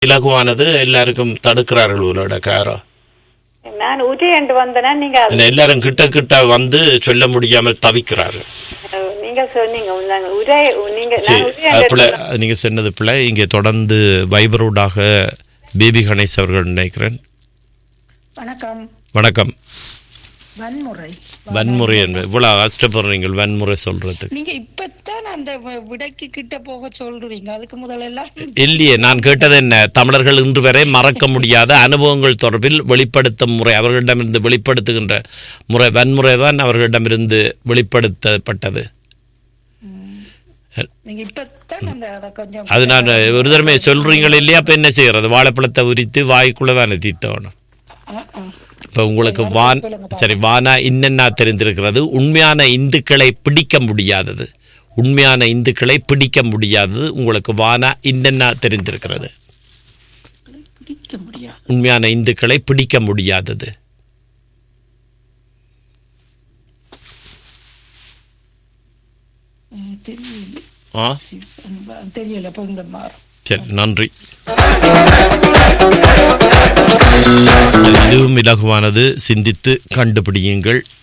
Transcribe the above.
இலகுவானது எல்லாருக்கும் தடுக்கிறார்கள் உங்களோட காரோ நான் உஜை என்று வந்தேன்னா நீங்க அது- என்ன எல்லாரும் கிட்ட கிட்ட வந்து சொல்ல முடியாமல் தவிக்கிறார்கள் நீங்க சொன்னீங்க நாங்க உஜை நீங்க சரி நான் உஜை அது என்று பிள்ளை நீங்க சொன்னது பிள்ளை இங்கே தொடர்ந்து வைபரூடாக பேபி கணேஷ் அவர்கள் நினைக்கிறேன் வணக்கம் வணக்கம் வன்முறை வன்முறை என்று இவ்வளவு கஷ்டப்படுறீங்க வன்முறை சொல்றதுக்கு நீங்க இப்பத்தான் அந்த வ- விடைக்கு கிட்ட போக சொல்றீங்க அதுக்கு முதலெல்லாம் இல்லையே நான் கேட்டது என்ன தமிழர்கள் இன்று வரை மறக்க முடியாத அனுபவங்கள் தொடர்பில் வெளிப்படுத்தும் முறை அவர்களிடமிருந்து வெளிப்படுத்துகின்ற முறை வன்முறை தான் அவர்களிடமிருந்து வெளிப்படுத்தப்பட்டது நீங்க இப்பத்தான் அந்த அதை கொஞ்சம் அது நான் ஒரு தடவை சொல்றீங்களே இல்லையா அப்ப என்ன செய்யறது வாழைப்பழத்தை உரித்து வாய்க்குள்ள தானே தீத்தவணும் ஆ, ஆ. இப்போ உங்களுக்கு வான் சரி வானா இன்னென்னா தெரிந்திருக்கிறது உண்மையான இந்துக்களை பிடிக்க முடியாதது உண்மையான இந்துக்களை பிடிக்க முடியாதது உங்களுக்கு வானா இன்னென்னா தெரிந்திருக்கிறது பிடிக்க முடியாது உண்மையான இந்துக்களை பிடிக்க முடியாதது ம், தெரியல ஆ சி- அன்பா- தெரியல பொங்க மாறும் சரி நன்றி இதுவும் இலகுவானது சிந்தித்து கண்டுபிடியுங்கள்